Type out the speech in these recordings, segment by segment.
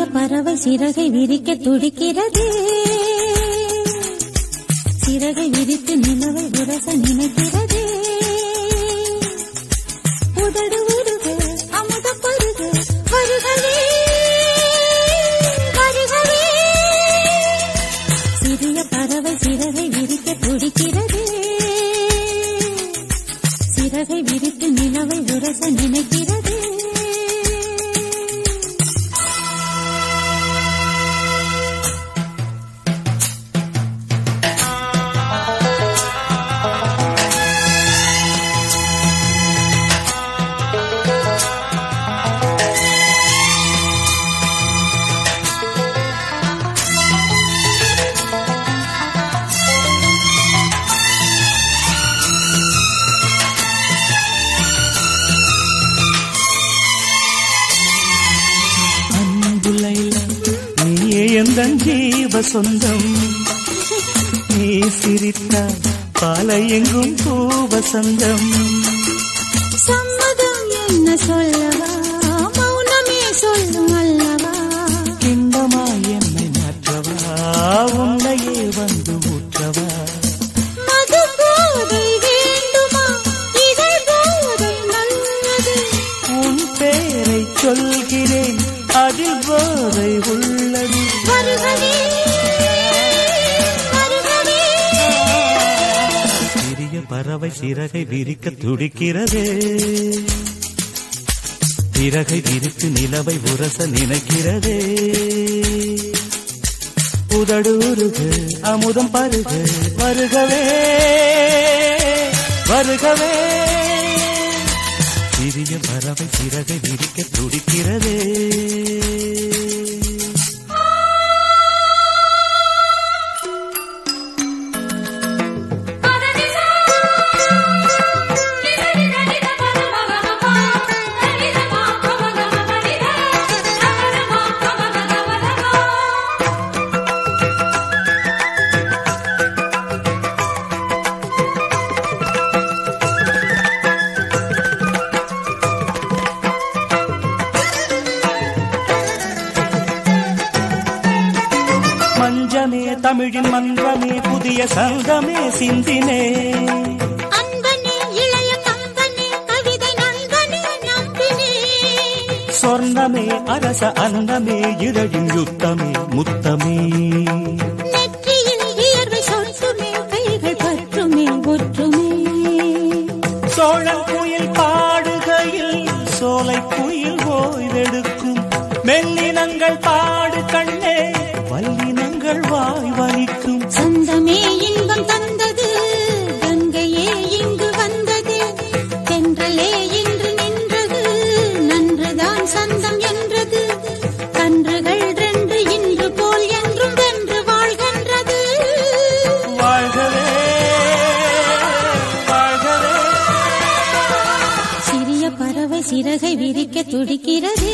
பறவை சிறகை விரிக்க துடிக்கிறது சிறகை விரித்து நிலவை உரச நினைக்கிறது உதடு உருக அமுத பருக வருகவே வருகவே சிறிய பறவை சிறகை விரிக்க துடிக்கிறது சிறகை விரித்து நிலவை உரச நினைக்கிறது அன்புலைல நீயே எந்த ஜீவ சொந்தம் நீ சிரித்தால் பாலை எங்கும் பூவசந்தம் சம்மதம் என்ன சொல்லவா மௌனமே சொல்லும் அல்லவா கிண்டமாய் என்னை மாற்றவா உன்னையே வந்து ஊற்றவா மது போதை வேண்டுமா இதழ் போதை நல்லது உன் பேரை சொல்கிறேன் அதில் போதை உள்ளது வருகவே வருகவே சிறிய பறவை சிறகை விரிக்க துடிக்கிறது சிறகை விரித்து நிலவை உரச நினைக்கிறது உதடூருகு அமுதம் பருகு வருகவே வருகவே சிறிய பறவை சிறகை விரிக்க துடிக்கிறது மஞ்சமே தமிழின் மன்றமே புதிய சங்கமே சிந்தினே அன்பனே இளைய கம்பனே கவிதை நண்பனே நம்பினே சொர்ணமே அரச அன்னமே இரழின் யுத்தமே முத்தமே நெற்றியில் வியர்வை சொட்டுமே கைகள் பற்றுமே ஒற்றுமே சோழன் குயில் பாடுகையில் சோலை குயில் ஓய்வெடுக்கும் மெல்லினங்கள் பாடு கண்ணே வல்லினங்கள் வாய் வலிக்கும் சொந்தமே இன்பம் தந்தது கங்கையே இங்கு வந்தது தென்றலே இன்று நின்றது நன்றுதான் சந்தம் என்றது கன்றுகள் ரெண்டு இன்று போல் என்றும் வென்று வாழ்கின்றது வாழ்கவே வாழ்கவே சிறிய பறவை சிறகை விரிக்க துடிக்கிறது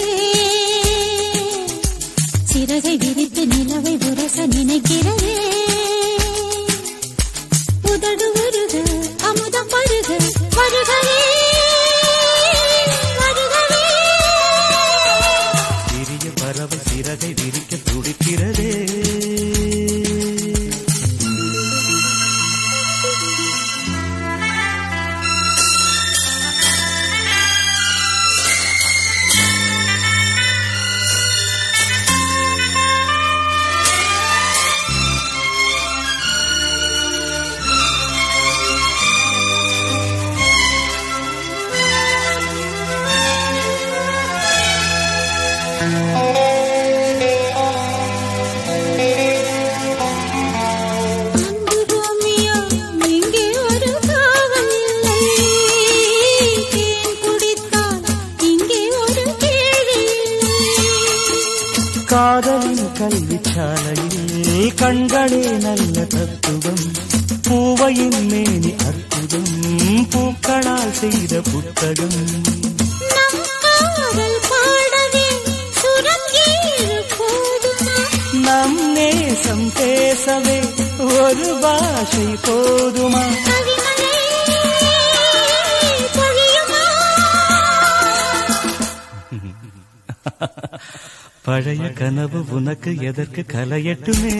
சிறகை விரித்து நிலவை உரச நினைக்கிறது உதடு உருக அமுதம் பருக வருகவே வருகவே சிறிய பறவை சிறகை விரிக்க துடிக்கிறதே அன்பு ரோமியோ இங்கே ஒரு காவல் இல்லை தேன் குடித்தால் இங்கே ஒரு கேள்வி இல்லை காதலின் கல்விச்சாலையில் கண்களே நல்ல தத்துவம் பூவையின் மேனி அற்புதம் பூக்களால் செய்த புத்தகம் நம் காதல் பாடவே சுரங்கேறு போதுமா நம் நேசம் பேசவே ஒரு பாஷை போதுமா கவிமழை பொழியுமா பழைய கனவு உனக்கு எதற்கு கலையட்டுமே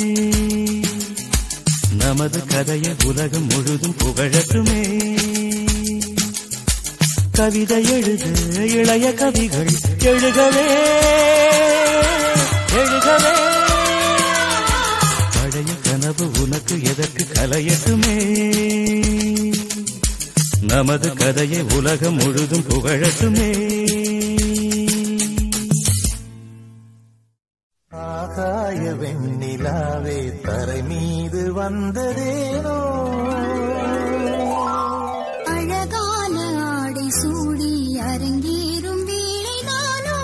நமது கதையை உலகம் முழுதும் புகழட்டுமே கவிதை எழுது இளைய கவிகள் எழுகவே எழுகவே பழைய கனவு உனக்கு எதற்கு கலையட்டுமே நமது கதையை உலகம் முழுதும் புகழட்டுமே ஆகாய வெண்ணிலாவே தரை மீது வந்ததேனோ அழகான ஆடை சூடி அரங்கேறும் வேளைதானோ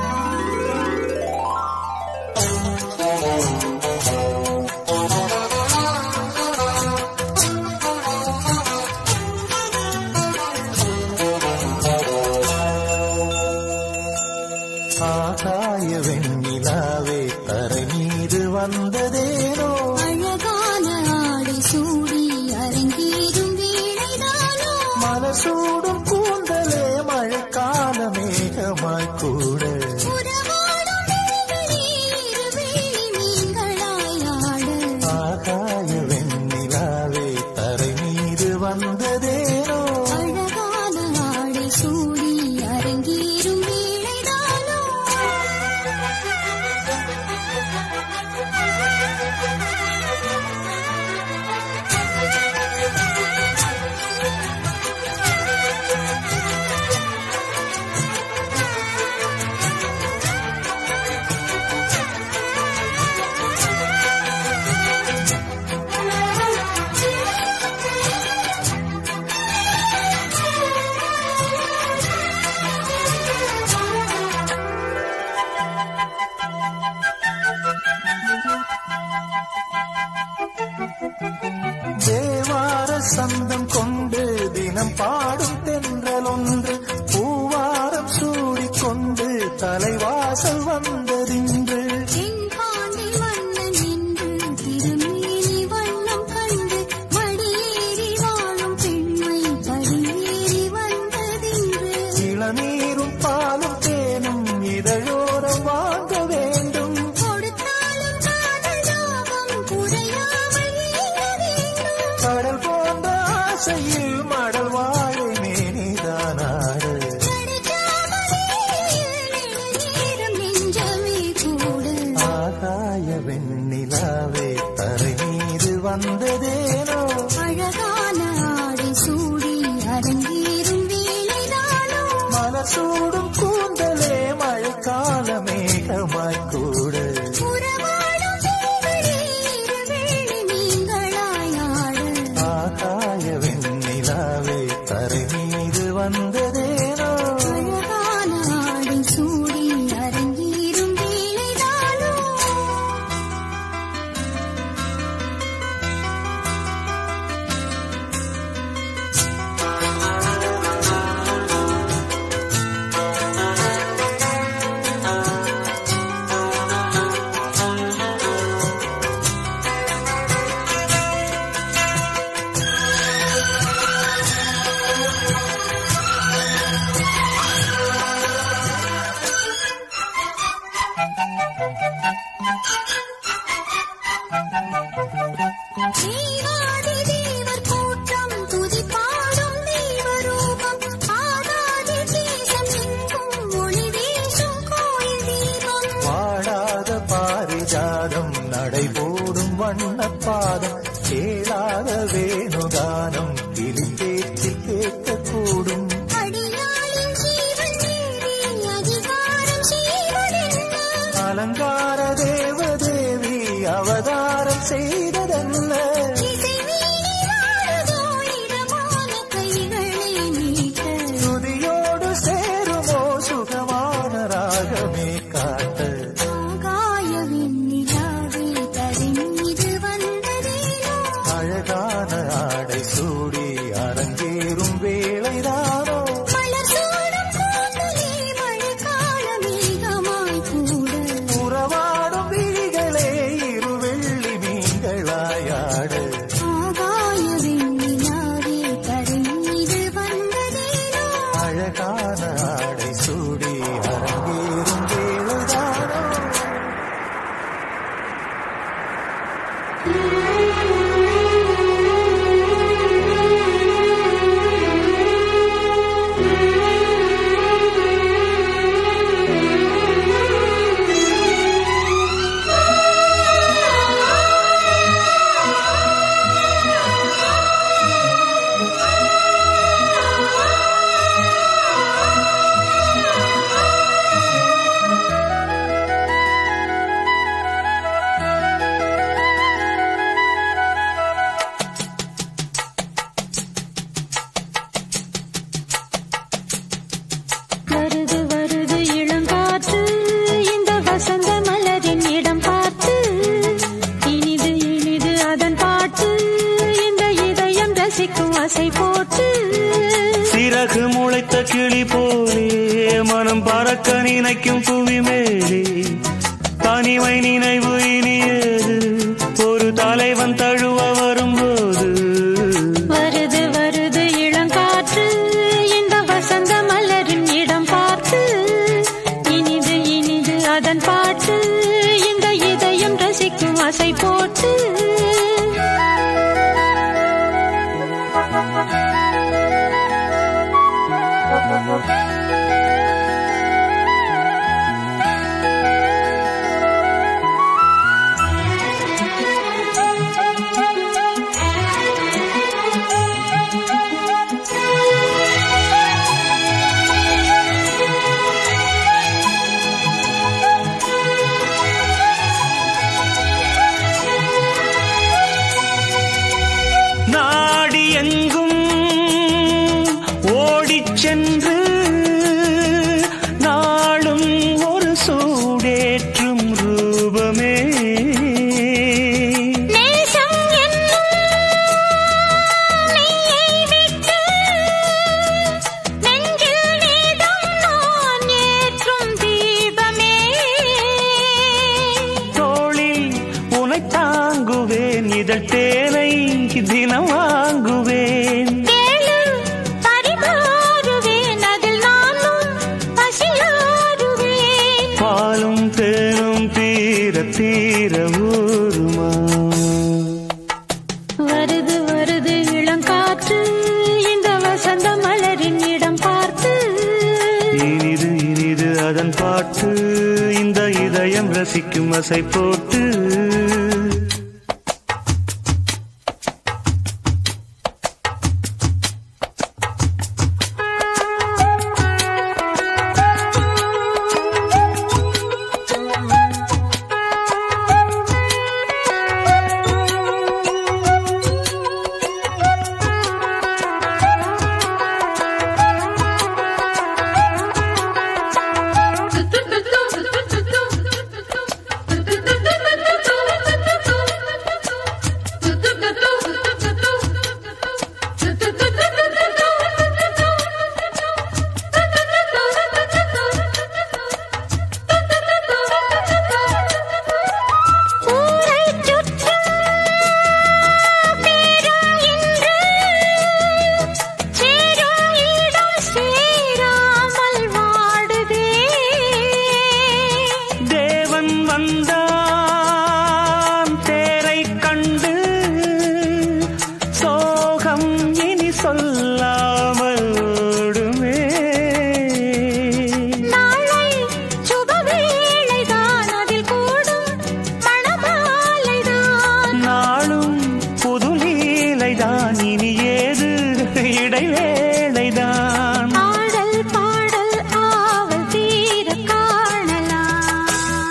ஆகாய வெண்ணிலாவே தரை மீது வந்ததேனோ அழகான ஆடை சூடி அரங்கேறும் வேளைதானோ மனசூடும் கூந்தலே மழைக்கால மேகமாய் கூட உறவாடும் விழிகளே இருவேளை மீன்களாய் ஆட ஆகாய வெண்ணிலாவே தரை மீது வந்ததேனோ அழகான ஆடை சூடி அரங்கேறும் வேளைதானோ தேவார சந்தம் கொண்டு தினம் பாடும் தென்றல் ஒன்று பூவாரம் சூடிக்கொண்டு தலைவாசல் வந்ததின்று தென்பாண்டி மன்னன் என்று திருமேனி வண்ணம் கண்டு மடியேறி வாழும் பெண்மை படியேறி வந்ததின்று இளநீரும் பாலும் தேனும் இதழோரம் வாங்க வேண்டும் கொடுத்தாலும் காதல் தாபம் குறையாமல் ஏங்க வேண்டும் கடல் போன்ற ஆசையில் மடல் வாழை மேனிதானாடு நேரம் நெஞ்சமே கூட ஆகாய வெண்ணிலாவே தரை மீது வந்ததேனோ அழகான ஆடை சூடி அரங்கேறும் வேலைதானோ மலசூடும் கூந்தலே மழைக்கால மேகமாய் கூட உறவாடும் தேவரே இருவேளை நீங்களாய் ஆட ஆகாய வெண்ணிலாவே தரை மீது வந்ததேனோ அழகான ஆடை சூடி அரங்கேறும் வேலைதானோ தேவாதி தேவர் கூட்டம் துதிப்பாடும் தெய்வரூபம் ஆடாதி தேசம் எங்கும் ஒளி வீசும் கோயில் தீபம் வாழாத பாரிஜாதம் நடைபோடும் வண்ணப்பாதம் கேளாத வேணுகானம் கிளிப்பேச்சில் கேட்கக்கூடும் அடியாளின் ஜீவன் மீறி அதிகாரம் செய்வதென்ன அலங்கார தேவதேவி அவதாரம் செய்ததல்ல இசை மீறி வாழுதோ இடமான கைகளை நீட்ட துதியோடு சேருமோ சுகமான ராகமே காட்ட ஆகாய வெண்ணிலாவே தரை மீது வந்ததேனோ அழகான ஆடை சூடி அரங்கேறும் வேளைதானோ மலர் சூடும் கூந்தலே மழைக்கால மேகமாய் கூட உறவாடும் விழிகளே இருவெள்ளி மீன்களாயாடு ஆகாய வெண்ணிலாவே தரை மீது வந்ததேனோ அழகான ஆடை சூடி அரங்கேறும் வேளைதானோ போட்டு சிறகு முளைத்த கிளி போலே மனம் பறக்க நினைக்கும் புவி மேலே தனிமை நினைவு இனியது ஒரு தலைவன் தழுவ வரும்போது வருது வருது இளங்காற்று இந்த வசந்த மலரின் இடம் பார்த்து இனிது இனிது அதன் பாட்டு இந்த இதயம் ரசிக்கும் அசை போட்டு நாடி எங்கும் ஓடிச் சென்று நாளும் ஒரு சூடேற்றும் ரூபமே நேசம் என்னும் நெய்யை விட்டு நெஞ்சில் நீதம் நான் ஏற்றும் தீபமே தோளில் உனை தாங்குவேன் இதழ் தேனை தினம் வாங்குவேன் கேளு பரிமாறுவேன் அதில் நானும் பசியாறுவேன் பாலும் தேனும் தீர தீர ஊருமா வருது வருது இளங்காற்று இந்த வசந்த மலரின் இடம் பார்த்து இனிது இனிது அதன் பாட்டு இந்த இதயம் ரசிக்கும் அசை போட்டு ஊரைச் சுற்றும் பேரும் இன்று சேரும் இடம் சேராமல் வாடுதே தேவன் வந்தான் தேரை கண்டு சோகம் இனி சொல்லாமல் ஓடுமே நாளை சுபவேளைதான் அதில் கூடும் மணமாலைதான் நாளும் புது லீலைதான் இனி ஏது இடைவேளைதான் ஆடல் பாடல் ஆவல் தீர காணலாம்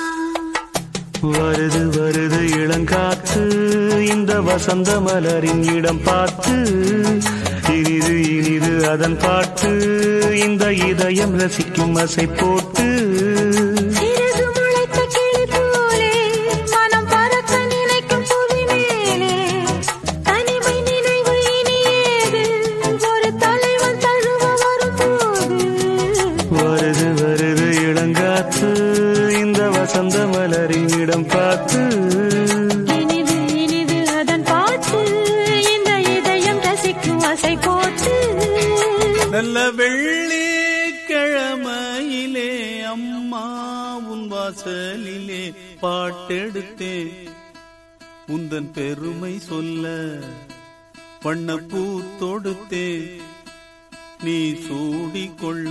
வருது வருது இளங்காற்று இந்த வசந்த மலரின் இடம் பார்த்து இனிது இனிது அதன் பாட்டு இந்த இதயம் ரசிக்கும் அசை போட்டு சிறகு முளைத்த கிளி போலே மனம் பறக்க நினைக்கும் புவி மேலே தனிமை நினைவு இனி ஏது ஒரு தலைவன் தழுவ வரும்போது வருது வருது இளங்காற்று இந்த வசந்த மலரின் இடம் பார்த்து இனிது இனிது அதன் பாட்டு இந்த இதயம் ரசிக்கும் அசை போட்டு நல்ல வெள்ளிக்கிழமையிலே அம்மா உன் வாசலிலே பாட்டெடுத்தேன் உந்தன் பெருமை சொல்ல வண்ணப்பூ தொடுத்தேன் நீ சூடிக்கொள்ள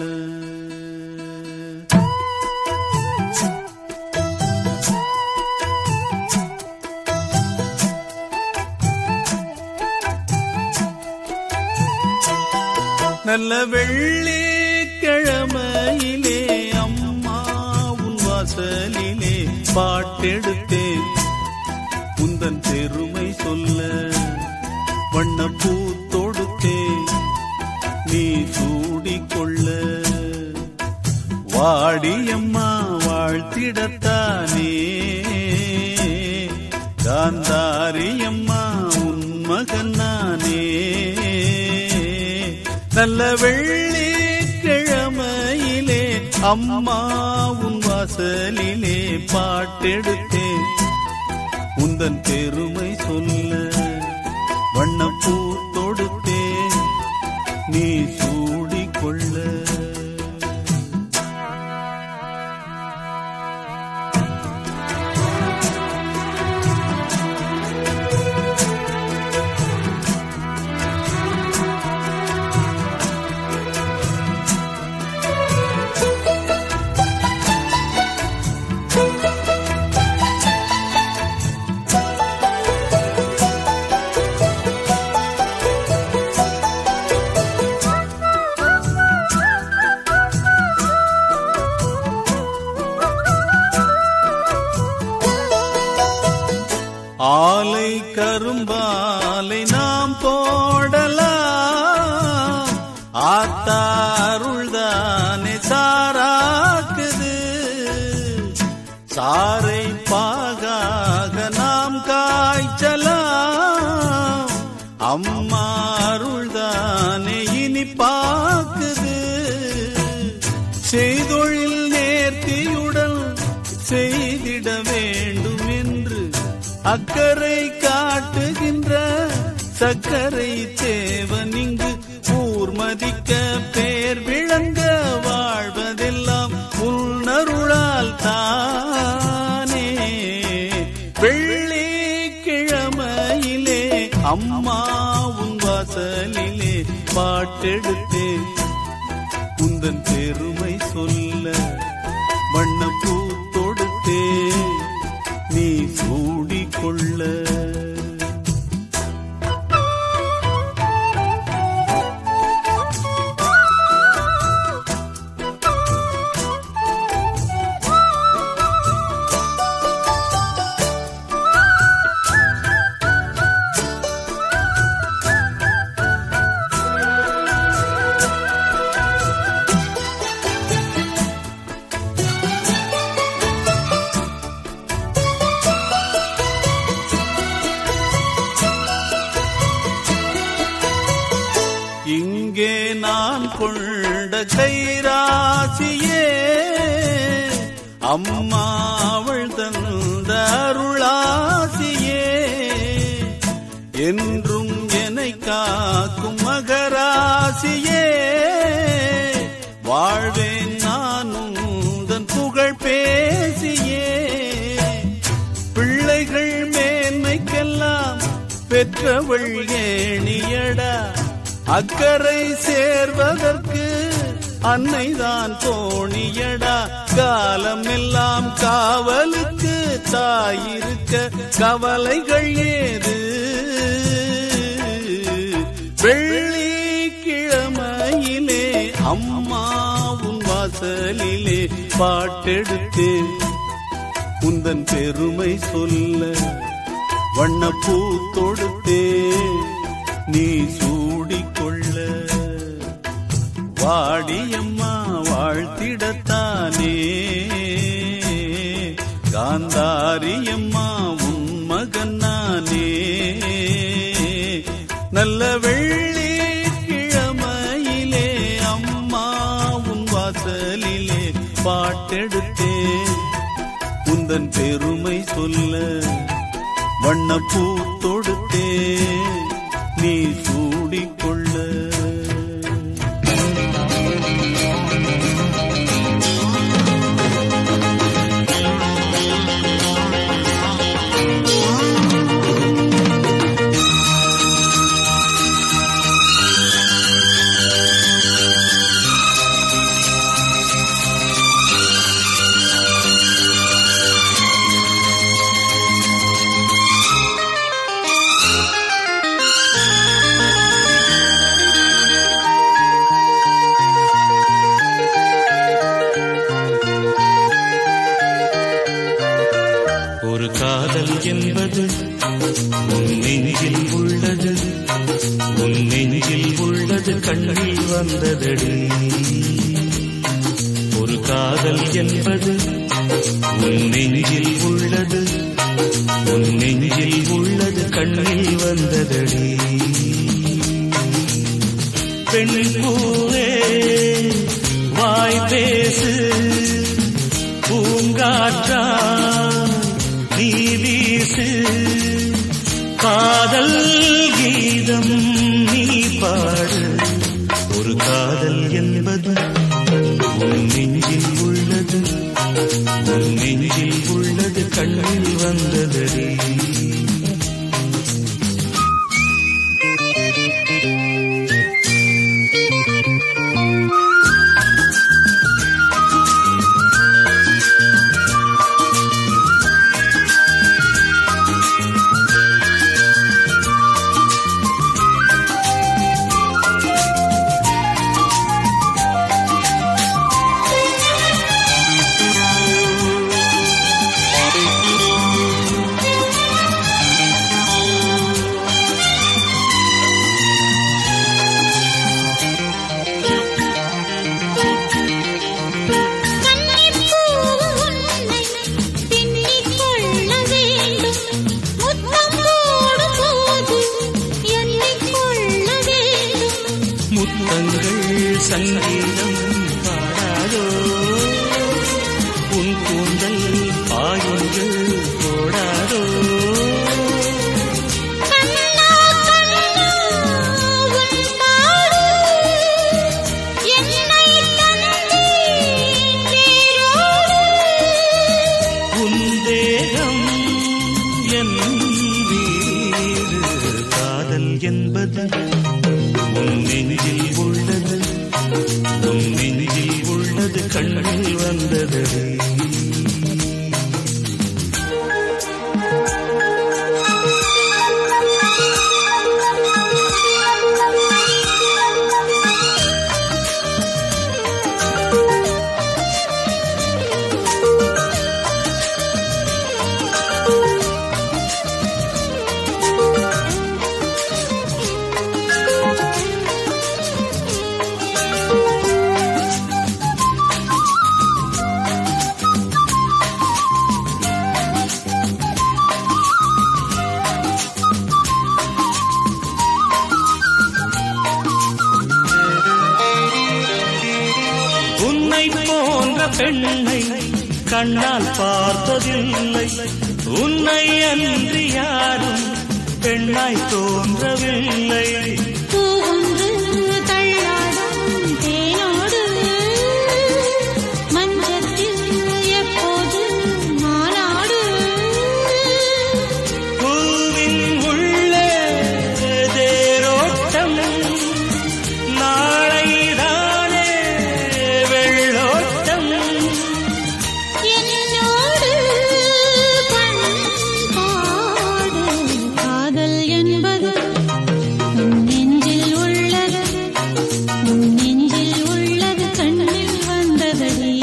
நல்ல வெள்ளிக்கிழமையிலே அம்மா உன் வாசலிலே பாட்டெடுத்தேன் உந்தன் பெருமை சொல்ல வண்ணப்பூ தொடுத்தேன் நீ சூடிக்கொள்ள வாடியம்மா வாழ்த்திடத்தானே காந்தாரியம்மா உன் மகன் நானே அம்மா உன் வாசலிலே பாட்டெடுத்தேன் உந்தன் பெருமை சொல்ல வண்ணப்பூ தொடுத்தேன் நீ சூடிக்கொள்ள ஆலை கரும்பாலை நாம் போடலாம் ஆத்தாருள்தானே சாராக்குது சாரை பாகாக நாம் காய்ச்சலாம் அம்மா அருள்தானே இனி பாக்குது செய்தொழில் நேர்த்தியுடன் செய்திட வேண்டும் என்று அக்கறை காட்டுகின்ற சக்கரை தேவன் இங்கு கூர்மதிக்க பேர் விளங்க வாழ்வதெல்லாம் உள்நருளால் தானே வெள்ளிக்கிழமையிலே அம்மா உன் வாசலிலே பாட்டெடுத்தேன் உந்தன் பெருமை சொல்ல வண்ணப்பூ தொடுத்தே நீ சூடிக்கொள்ள இங்கே நான் கொண்ட கைராசியே அம்மா அவள் தந்த அருளாசியே என்றும் என்னை காக்கும் மகராசியே வாழ்வேன் நானும் உந்தன் புகழ் பேசியே பிள்ளைகள் மேன்மைக்கெல்லாம் பெற்றவள் ஏணியடா அக்கறை சேர்வதற்கு அன்னைதான் தோணியடா காலம் எல்லாம் காவலுக்கு தாயிருக்க கவலைகள் ஏது வெள்ளிக்கிழமையிலே அம்மா உன் வாசலிலே பாட்டெடுத்தேன் உந்தன் பெருமை சொல்ல வண்ணப்பூ தொடுத்தே நீ சூடிக்கொள்ள வாடியம்மா வாழ்த்திடத்தானே காந்தாரியம்மா உன் மகன் நானே நல்ல வெள்ளி கிழமையிலே அம்மா உன் வாசலிலே பாட்டெடுத்தேன் உந்தன் பெருமை சொல்ல வண்ணப்பூ தொடுத்தே நீ சூடிக்கொள்ள ஒரு காதல் என்பது உன் நெஞ்சில் உள்ளது உன் நெஞ்சில் உள்ளது கண்ணில் வந்ததடி ஒரு காதல் என்பது உன் நெஞ்சில் உள்ளது உன் நெஞ்சில் உள்ளது கண்ணில் வந்ததடி பெண் பூவே வாய் பேசு காதல் என்பது உன் நெஞ்சில் உள்ளது உன் நெஞ்சில் உள்ளது கண்ணில் வந்ததடி கன்னிப்பூவும் உன்னை பின்னிக் கொள்ள வேண்டும் முத்தம் போடும் போது எண்ணிக் கொள்ள வேண்டும் முத்தங்கள் சங்கீதம் பாடாதோ உன் கூந்தல் பாயுங்கள் போடாதோ கண்ணா கண்ணா உன் பாடு என்னை தந்தே வேரோடு உன் தேகம் என் வீடு காதல் என்பது உன் நெஞ்சில் உள்ளது உன் நெஞ்சில் உள்ளது கண்ணில் வந்தது உன்னை போன்ற பெண்ணை கண்ணால் பார்த்ததில்லை உன்னை அன்றி யாரும் பெண்ணாய் தோன்றவில்லை பூவொன்று தள்ளாடும் தேனோடு மஞ்சத்தில் எப்போது மாநாடு பூவின் உள்ளே தேரோட்டம் நாளைதானே வெள்ளோட்டம் என்னோடு பண்பாடு காதல் என்பது உன் நெஞ்சில் உள்ளது உன் நெஞ்சில் உள்ளது கண்ணில் வந்ததடி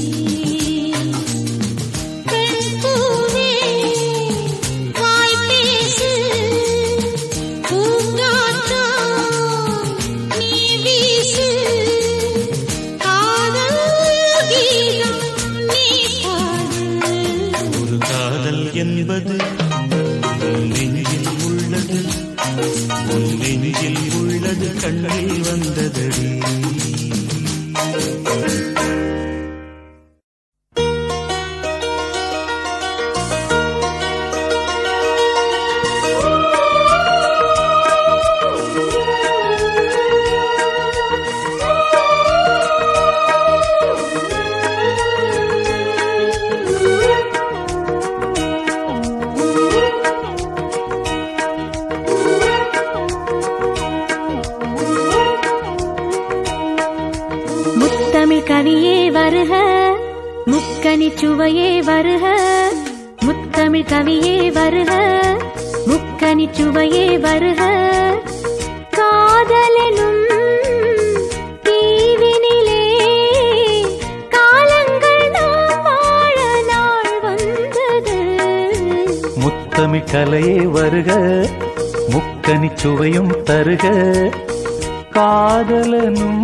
பெண் பூவே வாய் பேசு பூங்காற்றா நீ வீசு காதல் கீதம் நீ பாடு ஒரு காதல் என்பது உன் நெஞ்சில் உள்ளது உன் நெஞ்சில் உள்ளது கண்ணில் வந்ததடி முத்தமிழ் கவியே வருக முக்கனி சுவையே வருக முத்தமிழ் கவியே வருக முக்கனி சுவையே வருக காதலெனும் தீவினிலே காலங்கள் நாம் வாழ நாள் வந்தது முத்தமிழ் கலையே வருக முக்கனி சுவையும் தருக காதலனும்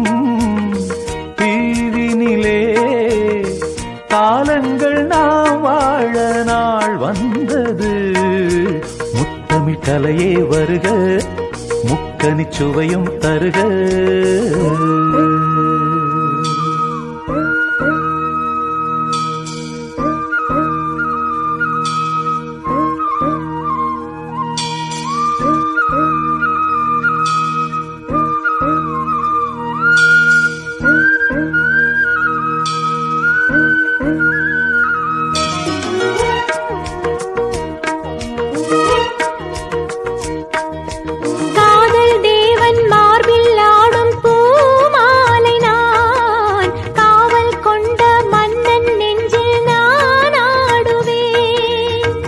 தீவினிலே காலங்கள் நாம் வாழ நாள் வந்தது முத்தமிழ் கலையே வருக முக்கனி சுவையும் தருக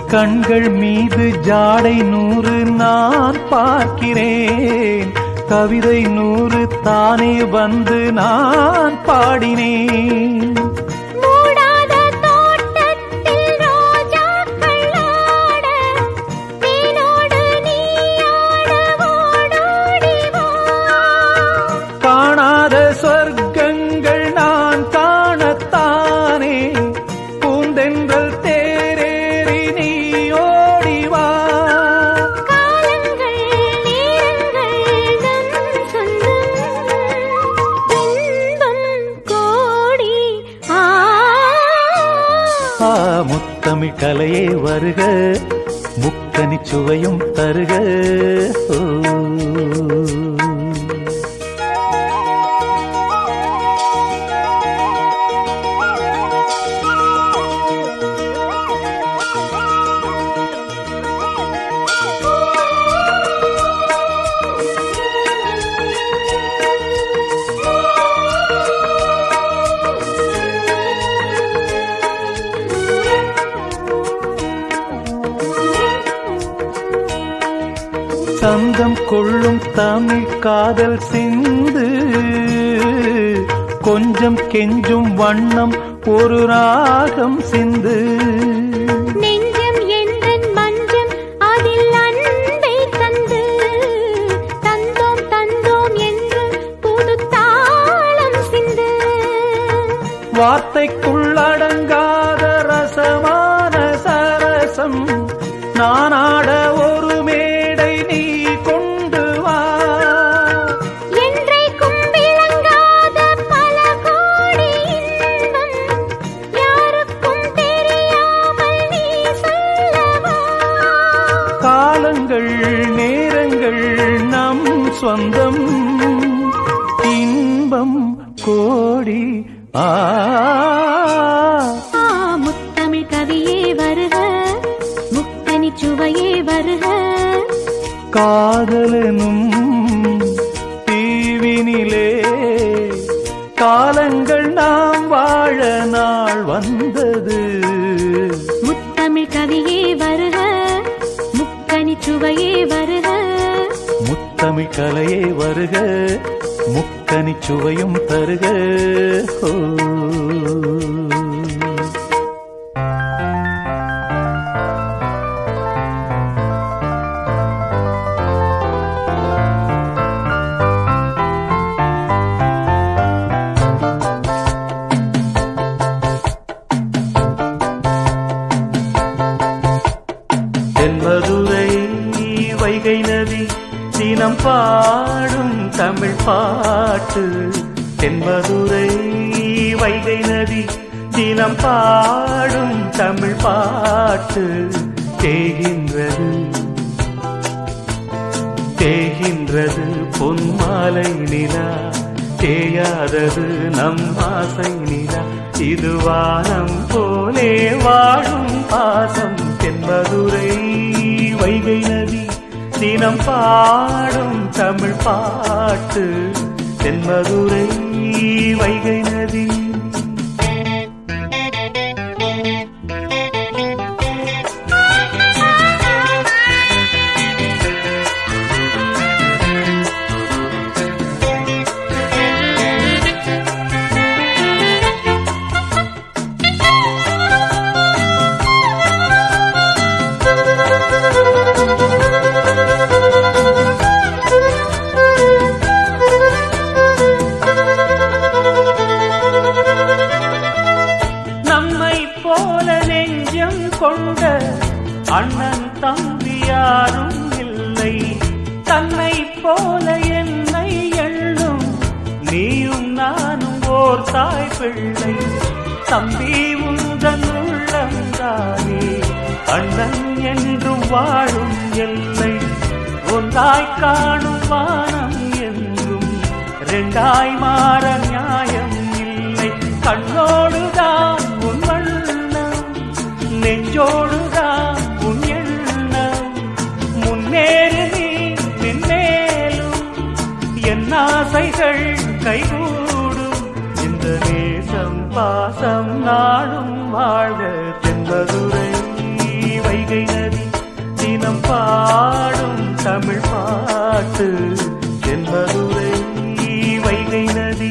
கண்கள் மீது ஜாடை நூறு நான் பார்க்கிறேன் கவிதை நூறு தானே வந்து நான் பாடினேன் மூடாத தோட்டத்தில் ரோஜாக்கள் ஆட, தேனோடு நீயாட ஓடோடி வா. காணாத சொர்க்கங்கள் நான் காணத்தானே பூந்தென்றல் தேரேறி நீ ஓடிவா காலங்கள் நேரங்கள் நம் சொந்தம் இன்பம் கோடி ஆ ஆ முத்தமிழ் கலையே வருக முக்கனி சுவையும் தருக ஓ. சந்தம் கொள்ளும் தமிழ் காதல் சிந்து கொஞ்சம் கெஞ்சும் வண்ணம் ஒரு ராகம் சிந்து நெஞ்சம் என்றன் மஞ்சம் அதில் அன்பை தந்து தந்தோம் தந்தோம் என்று புது தாளம் சிந்து வார்த்தைக்குள்ளடங்காத ரசமான சரசம் நானாட ஒரு மேடை நீ கொண்டு வா என்றைக்கும் விளங்காத பல கோடி இன்பம் யாருக்கும் தெரியாமல் நீ சொல்லவா காலங்கள் நேரங்கள் நம் சொந்தம் இன்பம் கோடி ஆ ஆ முத்தமிழ் கவியே வருக முக்கனி சுவையே வருக காதலனும் தீவினிலே காலங்கள் நாம் வாழ நாள் வந்தது முத்தமிழ் கவியே வருக முக்கனி சுவையே வருக முத்தமிழ் கலையே வருக முக்கனி சுவையும் தருக ஓ. தென்மதுரை வைகை நதி தினம் பாடும் தமிழ் பாட்டு தென்மதுரை வைகை நதி தினம் பாடும் தமிழ் பாட்டு தேகின்றது தேகின்றது பொன்மாலை நிலா தேயாதது நம் ஆசை நிலா இது வானம் போலே வாழும் பாசம் தென்மதுரை வைகை நதி தினம் பாடும் தமிழ் பாட்டு தென்மதுரை வைகை நதி நம்மை போல நெஞ்சம் கொண்ட அண்ணன் தம்பி யாரும் இல்லை தன்னை போல என்னை எண்ணும் நீயும் நானும் ஓர் தாய் பிள்ளை தம்பி உந்தன் உள்ளந்தானே அண்ணன் என்றும் வாழும் எல்லை ஒன்றாய் காணும் வானம் என்றும் ரெண்டாய் மாற நியாயம் இல்லை கண்ணோடுதான் உன் வண்ணம் நெஞ்சோடுதான் உன் எண்ணம் முன்னேறு நீ நின்னேலும் என் ஆசைகள் கைகூடும் இந்த நேசம் பாசம் நாடும் வாழ்க தென்பதுரை வைகை வைகை நதி தினம் பாடும் தமிழ் பாட்டு தென்மதுரை வைகை நதி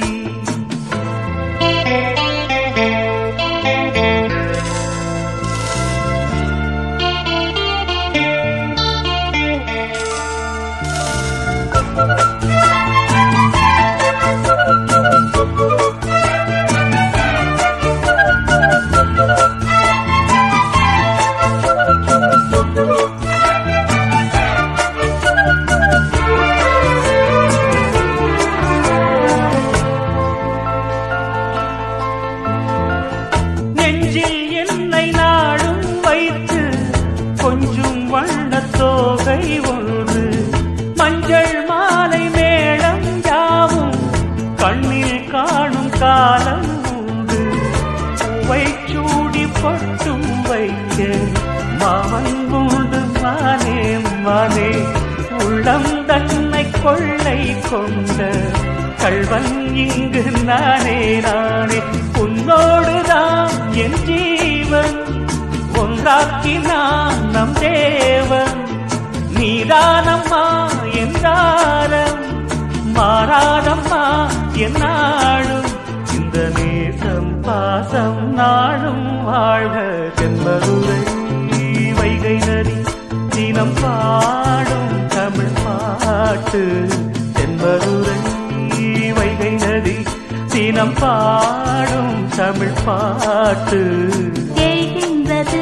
நெஞ்சில் என்னை நாடும் வைத்து கொஞ்சம் வண்ணத் தோகை ஒன்று மஞ்சள் மாலை மேளம் யாவும் கண்ணில் காணும் காலம் உண்டு பூவை சூடி பொட்டும் வைக்க மாமன் உண்டு மானே மானே உள்ளம் தன்னை கொள்ளை கொண்ட கள்வன் இங்கு நானே நானே உன்னோடுதான் என் ஜீவன் ஒன்றாக்கினான் நம் தேவன் நீதானம்மா என்றாரம் மாறாதம்மா என்னாலும் இந்த நேசம் பாசம் நாளும் வாழ்க தென்பதுரை வைகை நதி தினம் பாடும் தமிழ் பாட்டு தென்பதுரை வைகை நதி தினம் பாடும் தமிழ் பாட்டு தேய்கின்றது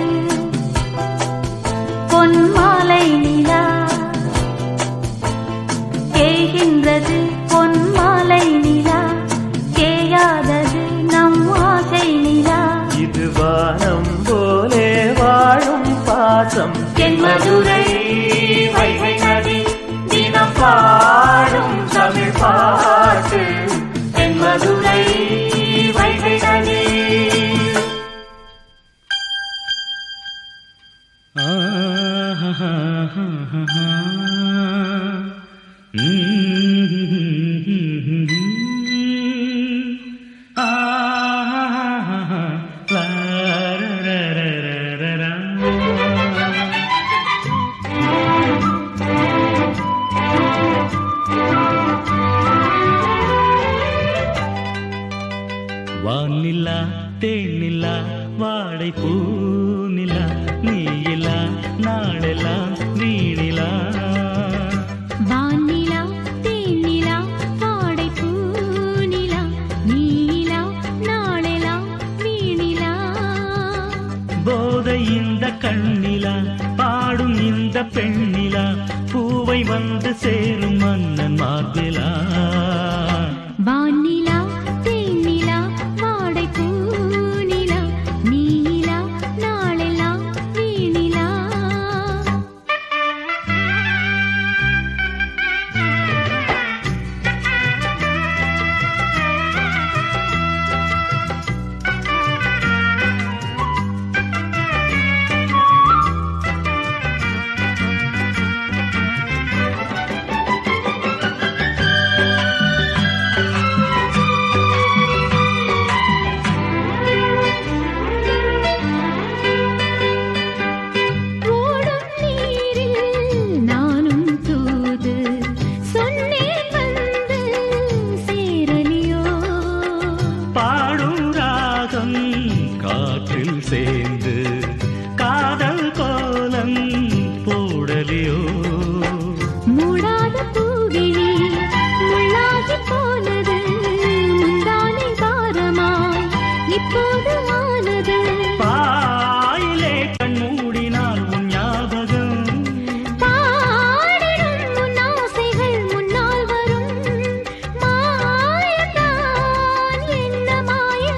பொன்மாலை நிலா தேய்கின்றது பொன்மாலை நிலா தேயாதது நம் ஆசை நிலா இது வானம் போலே வாழும் பாசம் தென்மதுரை வைகை நதி தினம் பாடும் தமிழ் பாட்டு தென்மதுரை வைகை நதி வானிலா தேனிலா வாடை பூநிலா நீயிலா நாளெல்லாம் வீணிலா வானிலா தேனிலா பாடை பூனிலா நீலா நாளெல்லாம் வீணிலா போதை இந்த கண்ணிலா பாடும் இந்த பெண்ணிலா பூவை வந்து சேரும் மன்னன் மார்பிலா வானிலா தேனிலா வாடை பூனிலா நீலா நாளெல்லாம் வீணிலா ஓடும் நீரில் நானும் தூது சொன்னேன் வந்து சேரலியோ பாடும் ராகம் காற்றில் சேர்ந்து காதல் கோலம் போடலியோ மூடாத பூவிழி முள்ளாகி போனது முந்தானை பாரமாய் இப்போது ஆனது பாயிலே கண் மூடினால் உன் ஞாபகம் பாடிடும் உன் ஆசைகள் முன்னால் வரும் மாயம்தான் என்ன மாயம்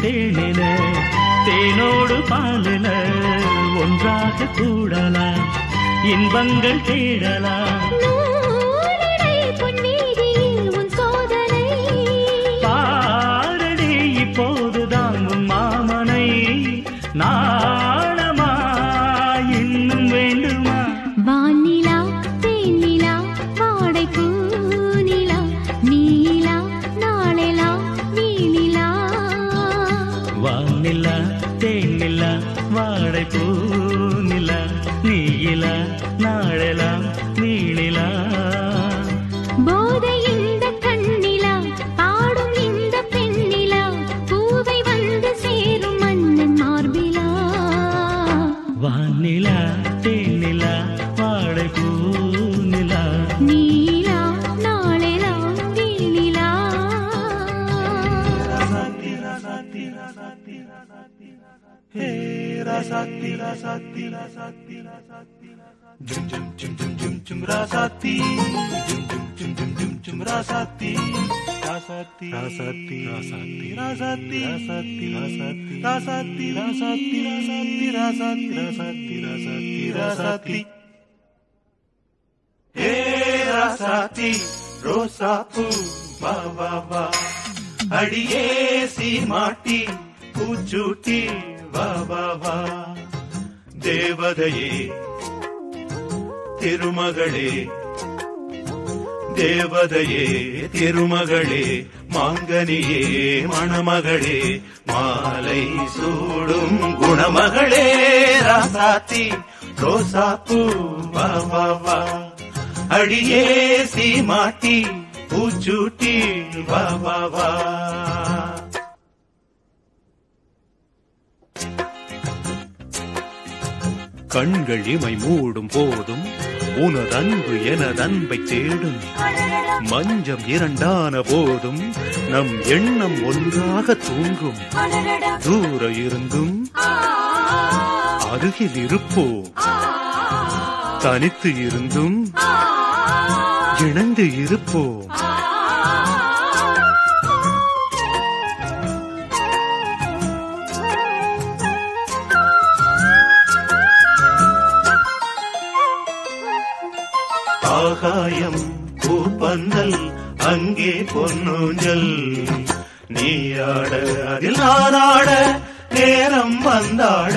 தேனில தேனோடு பாலில ஒன்றாக கூடலாம் இன்பங்கள் தேடலாம் நூலிடை பொன்மீதியில் உன் சோதனை பாரடி இப்போதுதான் உன் மாமனை நாணமா இன்னும் வேண்டுமா வானிலா தேனிலா வாடை பூநிலா நீலா நாளெலாம் நீலிலா வானிலா தேனிலா வாடை பூநிலா நீயிலா நாளெல்லாம் நீளிலா போதை இந்த கண்ணிலா பாடும் இந்த பெண்ணிலா பூவை வந்து சேரும் மன்னன் மார்பிலா வானிலா தேனிலா வாடை பூநிலா நீலா நாளெலாம் நீலிலா ராசாத்தி ரோசா பூ வா வா வா அடியே சீமாட்டி பூச்சூட்டி வா வா வா தேவதையே திருமகளே தேவதையே திருமகளே மாங்கனியே மணமகளே மாலை சூடும் குணமகளே ராசாத்தி ரோசா பூ வா வா வா அடியே சீமாட்டி பூச்சூட்டி வா வா வா கண்கள் இமை மூடும் போதும் உனதன்பு எனதன்பை தேடும் மஞ்சம் இரண்டான போதும் நம் எண்ணம் ஒன்றாக தூங்கும் தூர இருந்தும் அருகில் இருப்போம் தனித்து இருந்தும் இணைந்து இருப்போம் ஆகாயம் பூப்பந்தல் அங்கே பொன்னூஞ்சல் நீயாட அதில் நானாட நேரம் வந்தாட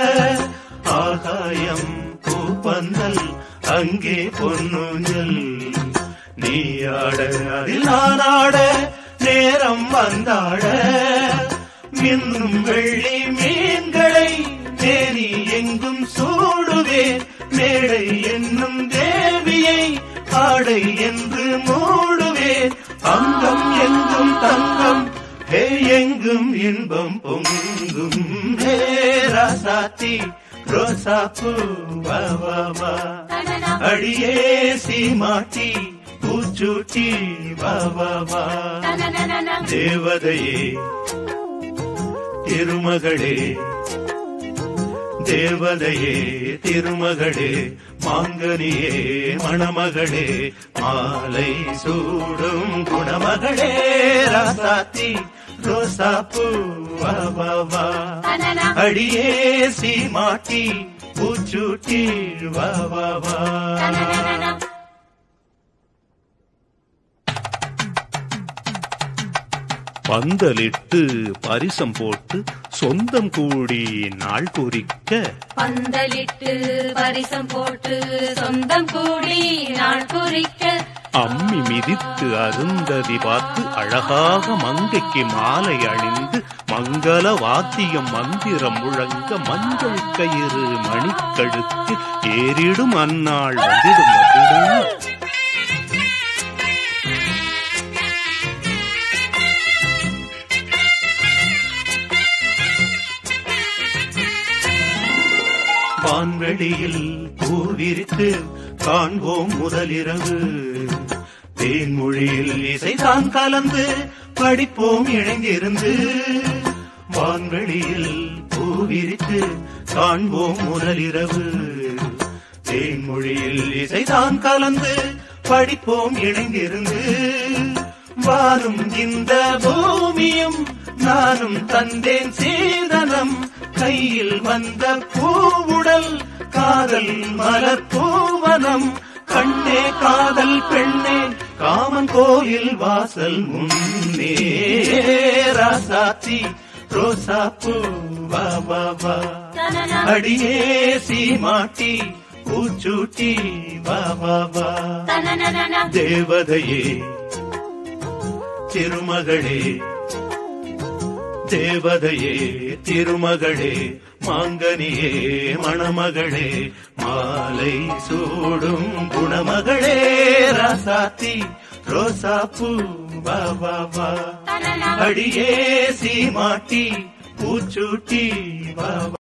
ஆகாயம் பூப்பந்தல் அங்கே பொன்னூஞ்சல் நீயாட அதில் நானாட நேரம் வந்தாட மின்னும் வெள்ளி மீன்களை தேனி எங்கும் சூடுவேன் மேடை என்னும் தேவியை ஆடை என்று மூடுவேன் அங்கம் எங்கும் தங்கம் ஹே எங்கும் இன்பம் பொங்கும் ஹே ராசாத்தி ரோசா பூ வா வா வா அடியே சீமாட்டி பூச்சூட்டி வா வா வா தேவதையே திருமகளே தேவதையே திருமகளே மாங்கனியே மணமகளே மாலை சூடும் குணமகளே ராசாத்தி ரோசா பூ வா வா வா அடியே சீமாட்டி பூச்சூட்டி வா வா வா பந்தலிட்டு பரிசம் போட்டு சொந்தம் கூடி நாள் குறிக்க பந்தலிட்டு பரிசம் போட்டு சொந்தம் கூடி நாள் குறிக்க அம்மி மிதித்து அருந்ததி பார்த்து அழகாக மங்கைக்கு மாலை அணிந்து மங்கள வாத்தியம் மந்திரம் முழங்க மஞ்சள் கயிறு மணிக்கழுத்து ஏறிடும் அந்நாள் வந்திடும் வந்திடும் வான்வெளியில் பூவிரித்து காண்போம் முதலிரவு தேன்மொழியில் இசைதான் கலந்து படிப்போம் இணைந்திருந்து வான்வெளியில் பூவிரித்து காண்போம் முதலிரவு தேன்மொழியில் இசைதான் கலந்து படிப்போம் இணைந்திருந்து வாரும் இந்த பூமியும் நானும் தந்தேன் சீதனம் கையில் வந்த பூவுடல் காதல் மலர் பூவனம் கண்ணே காதல் பெண்ணே காமன் கோயில் வாசல் முன்னே ராசாத்தி ரோசாப்பூ வா வா வா அடியே சீமாட்டி பூச்சூட்டி வா வா வா தேவதையே திருமகளே தேவதையே திருமகளே மாங்கனியே மணமகளே மாலை சூடும் குணமகளே ராசாத்தி ரோசாப்பூ வா வா வா அடியே சீமாட்டி பூச்சூட்டி வா வா